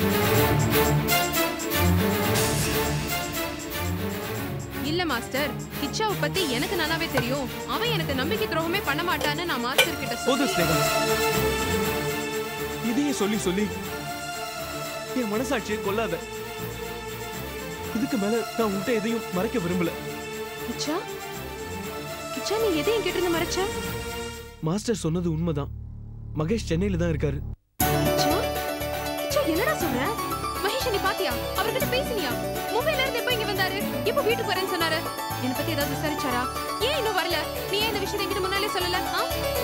இல்ல மாஸ்டர் கிச்சாவை பத்தி எனக்கு நல்லாவே தெரியும் அவன் எனக்கு நம்பிக்கை துரோகமே பண்ண மாட்டான்னு நான் மாஸ்டர் கிட்ட போதும் சொல்லி ஸ்னேகா இதையே சொல்லி சொல்லி என் மனசாட்சியை கொல்லாத இதுக்கு மேல நான் உன்கிட்ட எதையும் மறைக்க விரும்பல கிச்சா கிச்சா நீ எதை என்கிட்ட இருந்து மறைச்ச மாஸ்டர் சொன்னது உண்மைதான் மகேஷ் சென்னையில தான் இருக்காரு கிச்சா கிச்சா என்னடா சொல்ற மகேஷ் நீ பாத்தியா அவர்கிட்ட பேசினியா மும்பைல இருந்து எப்ப இங்க வந்தாரு எப்ப வீட்டுக்கு வரேன்னு சொன்னாரு என்ன பத்தி ஏதாவது விசாரிச்சாரா ஏன் இன்னும் வரல நீ ஏன் இந்த விஷயத்தை என்கிட்ட முன்னாலே சொல்லல ஆ?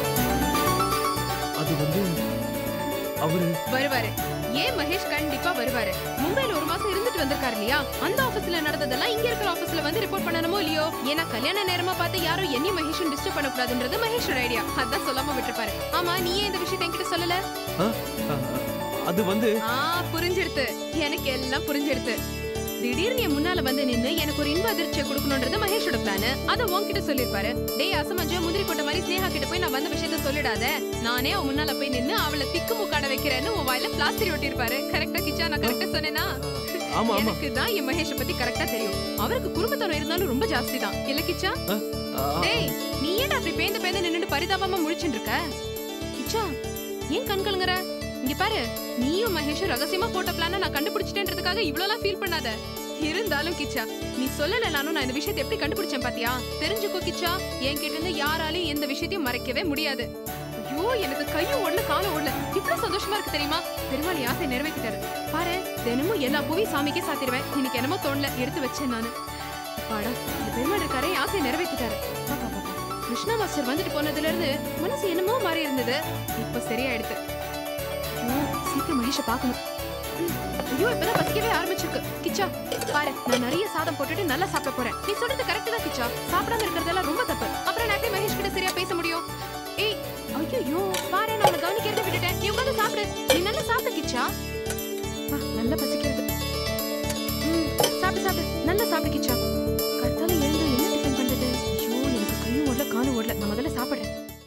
அது வந்து அவரு வருவாரு ஏன் மகேஷ் கண்டிப்பா வருவாரு மும்பைல ஒரு மாசம் இருந்துட்டு வந்திருக்காரு இல்லையா அந்த ஆபீஸ்ல நடந்ததெல்லாம் இங்க இருக்கிற ஆபீஸ்ல வந்து ரிப்போர்ட் பண்ணணுமோ இல்லையோ ஏன்னா கல்யாண நேரமா பார்த்து யாரும் என்னையும் மகேஷும் டிஸ்டர்ப் பண்ணக்கூடாதுன்றது மகேஷோட ஐடியா அதான் சொல்லாம விட்டுருப்பாரு ஆமா நீ ஏன் இந்த விஷயத்தை என்கிட்ட சொல்லல ஆ, ஆ, அது வந்து ஆ புரிஞ்சிடுத்து எனக்கு எல்லாம் புரிஞ்சிடுத்து திடீர்னு என் முன்னால வந்து நின்னு எனக்கு ஒரு இன்ப அதிர்ச்சியை கொடுக்கணும்ன்றது மகேஷோட பிளான் அத உன்கிட்ட சொல்லிருப்பாரு டேய் அசமஞ்ச முந்திரி கொட்ட மாதிரி ஸ்னேகா கிட்ட போய் நான் வந்த விஷயத்த சொல்லிடாத நானே அவன் முன்னால போய் நின்னு அவளை திக்கு முக்காட வைக்கிறேன்னு உன் வாயில பிளாஸ்டர் ஒட்டிருப்பாரு கரெக்டா கிச்சா நான் கரெக்டா சொன்னேனா ஆமா ஆமா எனக்கு தான் என் மகேஷ பத்தி கரெக்டா தெரியும் அவருக்கு குறும்புத்தனம் இருந்தாலும் ரொம்ப ஜாஸ்தி தான் இல்ல கிச்சா ஆ, ஆ, டேய் நீ ஏன்டா அப்படி பேந்து பேந்து நின்னுட்டு பரிதாபமா முழிச்சுட்டு இருக்க கிச்சா ஏன் கண் கலங்குற இங்க பாரு நீயும் மகேஷும் ரகசியமா போட்ட பிளான நான் கண்டுபிடிச்சிட்டேன்றதுக்காக இவ்வளவுலாம் ஃபீல் பண்ணாத இருந்தாலும் கிச்சா நீ சொல்லலனாலும் நான் இந்த விஷயத்தை எப்படி கண்டுபிடிச்சேன் பாத்தியா தெரிஞ்சுக்கோ கிச்சா என்கிட்ட இருந்து யாராலையும் எந்த விஷயத்தையும் மறைக்கவே முடியாது ஐயோ எனக்கு கையும் ஓடல காலும் ஓடல இவ்வளவு சந்தோஷமா இருக்கு தெரியுமா பெருமாள் என் ஆசை நிறைவேற்றிட்டாரு பாரு தினமும் எல்லா பூவையும் சாமிக்கே சாத்திடுவேன் இன்னைக்கு என்னமோ தோணல எடுத்து வச்சேன் நானு பாடா இந்த பெருமாள் இருக்காரே என் ஆசையை நிறைவேற்றிட்டாரு பா, பா, பா, பா. கிருஷ்ணா மாஸ்டர் வந்துட்டு போனதுல இருந்து மனசு என்னமோ மாறி இருந்தது இப்ப சரியாயிடுது ஐயோ சீக்கிரம் மகேஷ பார்க்கணும் ம், ஐயோ இப்பதான் பசிக்கவே ஆரம்பிச்சிருக்கு கிச்சா பாரு நான் நிறைய சாதம் போட்டுட்டு நல்லா சாப்பிட போறேன் நீ சொல்றது கரெக்ட் தான் கிச்சா சாப்பிடாம இருக்கிறதெல்லாம் ரொம்ப தப்பு அப்புறம் நான் எப்படி மகேஷ் கிட்ட சரியா பேச முடியும் ஏய் ஐயோ பாரு நான் உன்னை கவனிக்கிறத விட்டுட்டேன் நீ உட்காந்து சாப்பிடு நீ நல்லா சாப்பிடு கிச்சா பா, நல்லா பசிக்கிறது ம், சாப்பிடு சாப்பிடு நல்லா சாப்பிடு கிச்சா கருத்தால எழுந்து என்ன டிஃபன் பண்றது ஐயோ எனக்கு கையும் ஓடல காலும் ஓடல நான் முதல்ல சாப்பிடுறேன்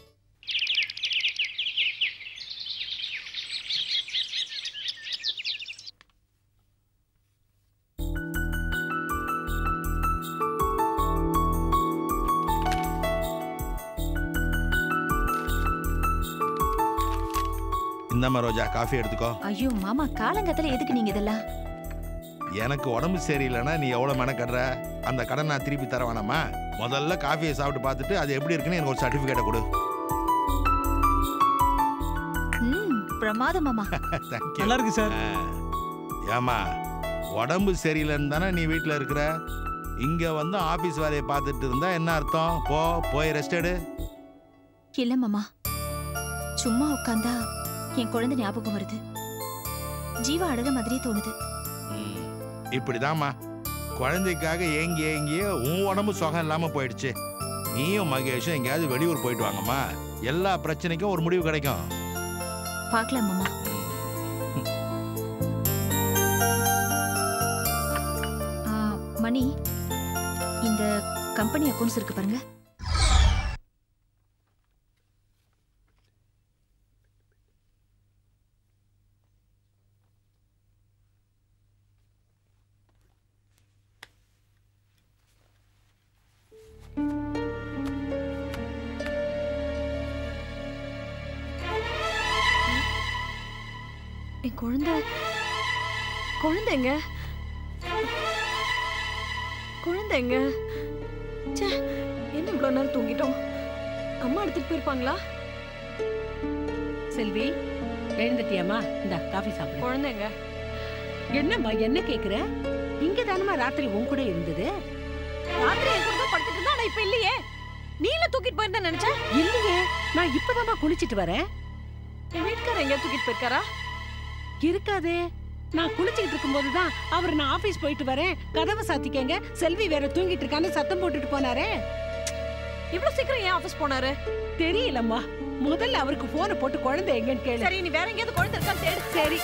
இந்தாம்மா ரோஜா காஃபி எடுத்துக்கோ ஐயோ மாமா காலங்கத்துல எதுக்கு நீங்க இதெல்லாம் எனக்கு உடம்பு சரியில்லைன்னா நீ எவ்வளோ மெனக்கடுற அந்த கடன் நான் திருப்பி தர வேணாமா முதல்ல காஃபியை சாப்பிட்டு பார்த்துட்டு அது எப்படி இருக்குன்னு எனக்கு ஒரு சர்டிஃபிகேட்டை கொடு ம் பிரமாதம் மாமா தேங்க்யூ நல்லா இருக்கு சார் ஏமா உடம்பு சரியில்லைன்னு தானே நீ வீட்டில் இருக்கிற இங்கே வந்து ஆஃபீஸ் வேலையை பார்த்துட்டு இருந்தா என்ன அர்த்தம் போ போய் ரெஸ்ட் எடு இல்ல மாமா சும்மா உட்காந்தா என் குழந்தை ஞாபகம் வருது ஜீவா அழக மாதிரியே தோணுது இப்படிதாம்மா குழந்தைக்காக ஏங்கி ஏங்கியே உன் உடம்பு சுகம் இல்லாமல் போயிடுச்சு நீயும் மகேஷும் எங்கேயாவது வெளியூர் போயிட்டு வாங்கம்மா எல்லா பிரச்சனைக்கும் ஒரு முடிவு கிடைக்கும் பார்க்கலாம் மாமா ஆ, மணி இந்த கம்பெனி அக்கவுண்ட்ஸ் இருக்கு பாருங்க என் குழந்தை குழந்தைங்க குழந்தைங்க ச்சே என்ன இவ்வளோ நேரம் தூங்கிட்டோம் அம்மா எடுத்துட்டு போயிருப்பாங்களா செல்வி எழுந்துட்டியாமா இந்த காஃபி சாப்பிடு குழந்தைங்க என்னம்மா என்ன கேக்குற இங்க தானமா ராத்திரி உன் கூட இருந்தது ராத்திரி என் கூட தான் படுத்துட்டு இருந்தா ஆனா இப்ப இல்லையே நீல தூக்கிட்டு போயிருந்தேன் நினைச்சேன் இல்லையே நான் இப்பதாம்மா குளிச்சிட்டு வரேன் என் வீட்டுக்காரர் எங்க தூக்கிட்டு போயிருக்காரா இருக்காதே நான் குளிச்சுக்கிட்டு இருக்கும்போது தான் அவர் நான் ஆபீஸ் போயிட்டு வரேன் கதவை சாத்திக்கங்க செல்வி வேற தூங்கிட்டு இருக்கான்னு சத்தம் போட்டுட்டு போனாரே இவ்வளவு சீக்கிரம் ஏன் ஆபீஸ் போனாரு தெரியலம்மா முதல்ல அவருக்கு போனை போட்டு குழந்தை எங்கன்னு கேளு சரி நீ வேற எங்கேயாவது குழந்தை இருக்கான்னு தேடு சரி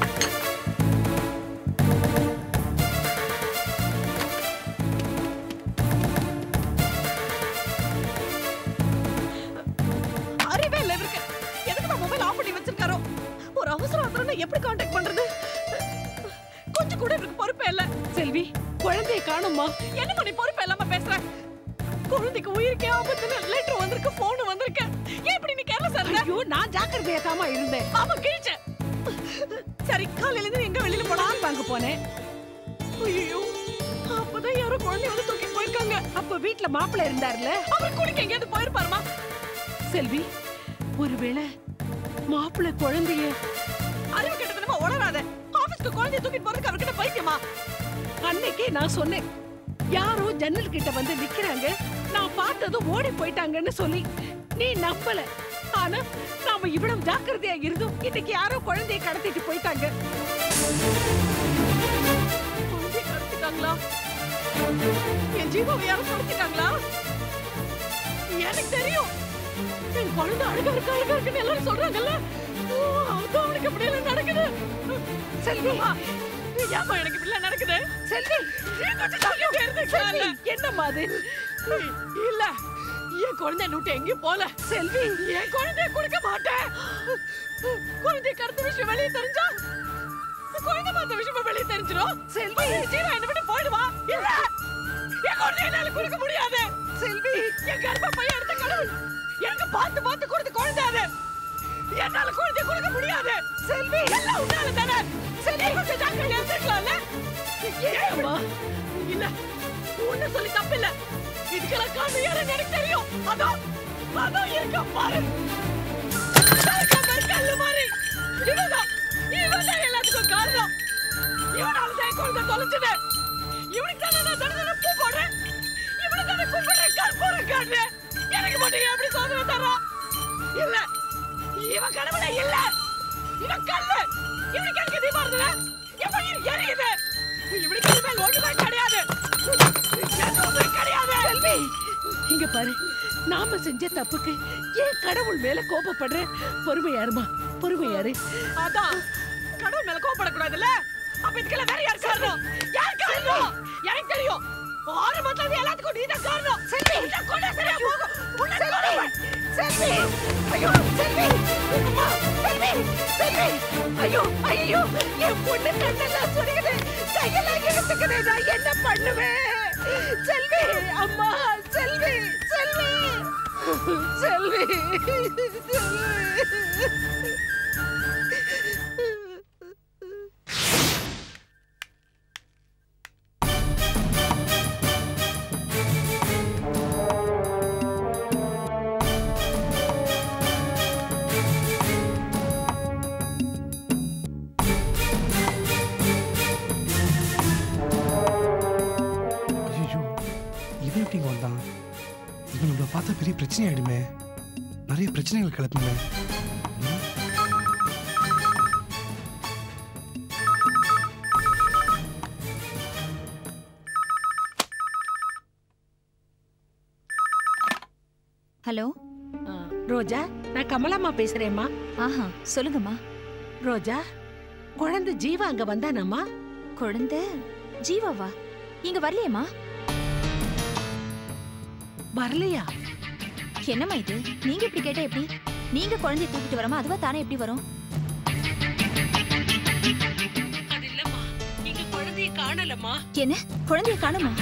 அறிவே இல்ல இவருக்கு எதுக்கு நான் மொபைல் ஆஃப் பண்ணி வச்சிருக்காரோ ஒரு அவசர அவசரம் எப்படி காண்டாக்ட் பண்றது கொஞ்சம் கூட இவருக்கு பொறுப்பே இல்ல செல்வி குழந்தைய காணுமா என்ன பண்ணி பொறுப்பே இல்லாம பேசுற குழந்தைக்கு உயிருக்கே ஆபத்துன்னு லெட்டர் வந்திருக்கு போன் வந்திருக்கு ஏன் இப்படி நீ கேர்லஸ் இருக்க ஐயோ நான் ஜாக்கிரதையா தாமா இருந்தேன் ஆமா கிழிச்ச சரி காலையில இருந்து எங்க வெளியில போனா பால் வாங்க போனேன் ஐயோ அப்பதான் யாரோ குழந்தைய வந்து தூக்கிட்டு போயிருக்காங்க அப்ப வீட்ல மாப்பிள்ளை இருந்தார்ல அவர் குடிக்க எங்கேயாவது போயிருப்பாருமா செல்வி ஒருவேளை மாப்பிள்ளை குழந்தைய அறிவு கெட்டதுமா உளராத ஆபீஸ்க்கு குழந்தைய தூக்கிட்டு போறதுக்கு அவர்கிட்ட பைத்தியமா அன்னைக்கே நான் சொன்னேன் யாரோ ஜன்னல் கிட்ட வந்து நிக்கிறாங்க நான் பார்த்ததும் ஓடி போயிட்டாங்கன்னு சொல்லி நீ நம்பல ஆனா நாம இவ்வளவு ஜாக்கிரதையா இருந்தோம் இன்னைக்கு யாரோ குழந்தைய கடத்திட்டு போயிட்டாங்க குழந்தைய கடத்திட்டாங்களா என் ஜீவாவை யாரும் கடத்திட்டாங்களா எனக்கு தெரியும் என் குழந்தை அழகா இருக்கா அழகா இருக்குன்னு எல்லாரும் சொல்றாங்கல்ல ஓ, அதான் அவனுக்கு இப்படி எல்லாம் நடக்குது செல்விமா ஏமா எனக்கு இப்படி எல்லாம் நடக்குது செல்வி ஏன் கொஞ்சம் ஜாக்கிரதையா இருந்துக்கலாம்ல? என்னம்மா அது இல்ல என் குழந்தை நூட்டு எங்கேயும் போல செல்வி என் குழந்தைய கொடுக்க மாட்டேன் குழந்தைய கடத்த விஷயம் வெளியே தெரிஞ்சா குழந்தை பார்த்த விஷயம் வெளியே தெரிஞ்சிடும் செல்வி ஜீவா என்ன விட்டு போயிடுவா இல்ல என் குழந்தைய என்னால கொடுக்க முடியாது செல்வி என் கர்ப்ப பையன் எடுத்த கடவுள் எனக்கு பார்த்து பார்த்து கொடுத்த குழந்தை அது என்னால குழந்தைய கொடுக்க முடியாது செல்வி எல்லாம் உன்னால தானே செல்வி கொஞ்சம் ஜாக்கிரதையா இருந்திருக்கலாம்ல ஏம்மா இல்ல உன்ன சொல்லி தப்பு இல்ல இதுக்கெல்லாம் காரணம் யாருன்னு எனக்கு தெரியும் அதோ அதோ இருக்க பாரு இருக்க பாரு கல்லு மாதிரி இவன்தான் இவன்தான் எல்லாத்துக்கும் காரணம் இவனால தான் குழந்தை தொலைச்சது இவனுக்கு தானே நான் தடவை பூ போடுறேன் இவனுக்கு தானே கும்பிடுறேன் கற்பூரம் காட்டுறேன் எனக்கு மட்டும் ஏன் எப்படி சோதனை தர்றான் இல்ல இவன் கடவுளே இல்ல இவன் கல்லு இவனுக்கு எனக்கு தீபாரத்துல என் பையன் எரியுது இவனுக்கு இனிமேல் ஒண்ணுமே கிடையாது எதுவுமே கிடையாது செல்வி இங்க பாரு நாம செஞ்ச தப்புக்கு ஏன் கடவுள் மேல கோபப்படுற பொறுமையாருமா பொறுமையாரு அதான் கடவுள் மேல கோபப்படக்கூடாதுல்ல அப்ப இதுக்கெல்லாம் வேற யார் காரணம் யார் காரணம் எனக்கு தெரியும் ஆறு மாசத்துல இருந்து எல்லாத்துக்கும் நீதான் காரணம் செல்வி கொண்டா சரியா போகும் உன்னை கொல்லுவேன். செல்வி ஐயோ செல்வி அம்மா செல்வி செல்வி ஐயோ ஐயோ என் பொண்ணு கண்ணெல்லாம் சுருகுது கையெல்லாம் இழுத்துக்குது நான் என்ன பண்ணுவேன் செல்வி அம்மா செல்வி செல்வி செல்வி ஐயோ இவன் எப்படி இங்க வந்தான் இவன் நம்மளை பார்த்தா பெரிய பிரச்சனை ஆயிடுமே நிறைய பிரச்சனைகள் கிளப்புமே ம்? ஹலோ ரோஜா நான் கமலாம்மா பேசுறேம்மா ஆஹா சொல்லுங்கம்மா ரோஜா குழந்தை ஜீவா அங்க வந்தானாம்மா குழந்தை ஜீவாவா இங்க வரலையேம்மா வரலையா என்னம்மா இது நீங்க இப்படி கேட்டா எப்படி நீங்க குழந்தைய தூக்கிட்டு வராம அதுவா தானே எப்படி வரும் அது இல்லம்மா இங்க குழந்தைய காணலம்மா என்ன குழந்தைய காணுமா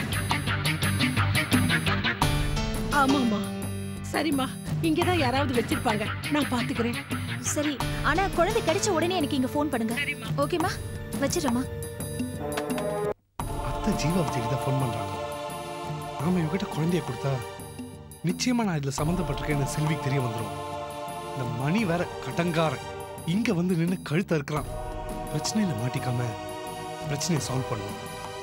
ஆமாம்மா சரிம்மா இங்கதான் யாராவது வச்சிருப்பாங்க நான் பாத்துக்கிறேன் சரி ஆனா குழந்தை கிடைச்ச உடனே எனக்கு இங்க ஃபோன் பண்ணுங்க ஓகேம்மா வச்சிடுறேம்மா அத்தை ஜீவா விஜய்க்கு தான் ஃபோன் பண்றாங்க நாம இவகிட்ட குழந்தைய கொடுத்தா நிச்சயமா நான் இதுல சம்மந்தப்பட்டிருக்கேன்னு செல்விக்கு தெரிய வந்துடும் இந்த மணி வேற கடங்காரன் இங்க வந்து நின்று கழுத்த இருக்கிறான் பிரச்சனையில மாட்டிக்காம பிரச்சனையை சால்வ் பண்ணுவோம்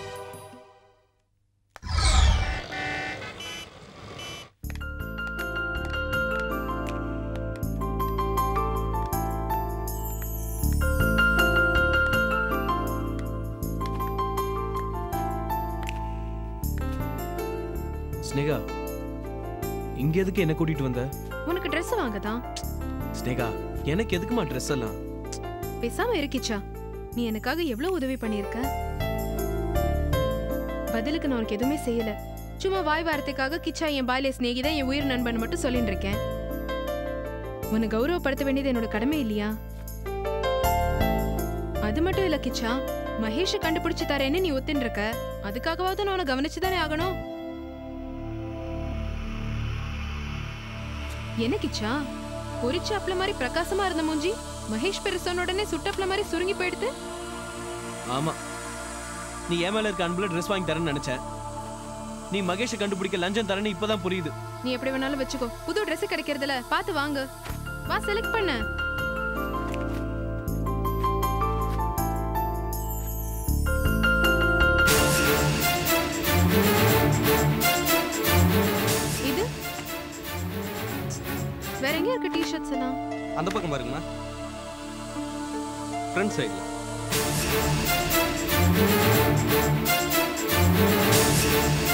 ஸ்னேகா இங்க எதுக்கு என்ன கூட்டிட்டு வந்த உனக்கு Dress வாங்க தான் ஸ்னேகா எனக்கு எதுக்குமா ட்ரெஸ் எல்லாம் பேசாம இருக்கிச்சா நீ எனக்காக எவ்வளவு உதவி பண்ணியிருக்க பதிலுக்கு நான் உனக்கு எதுவுமே செய்யல சும்மா வாய் வார்த்தைக்காக கிச்சா என் பாயிலே சிநேகிதா என் உயிர் நண்பன் மட்டும் சொல்லிட்டு இருக்கேன் உன்னை கௌரவப்படுத்த வேண்டியது என்னோட கடமை இல்லையா அது மட்டும் இல்ல கிச்சா மகேஷ கண்டுபிடிச்சு தரேன்னு நீ ஒத்துன்னு இருக்க அதுக்காகவாவது நான் உன்னை கவனிச்சுதானே ஆகணும் என்ன கிச்சா பொரிச்ச அப்பள மாதிரி பிரகாசமா இருந்த மூஞ்சி மகேஷ் பேரு சொன்ன உடனே சுட்டப்பள மாதிரி சுருங்கி போயிடுது ஆமா நீ என் மேல இருக்க அன்புல ட்ரெஸ் வாங்கி தரேன்னு நினைச்சேன் நீ மகேஷை கண்டுபிடிக்க லஞ்சம் தரேன்னு இப்பதான் புரியுது நீ எப்படி வேணாலும் வச்சுக்கோ புது Dress கிடைக்கிறதுல பார்த்து வாங்கு வா செலக்ட் பண்ண இது வேற எங்க இருக்கு டி-ஷர்ட்ஸ் எல்லாம் அந்த பக்கம் பாருங்கம்மா ஃப்ரண்ட் சைடில்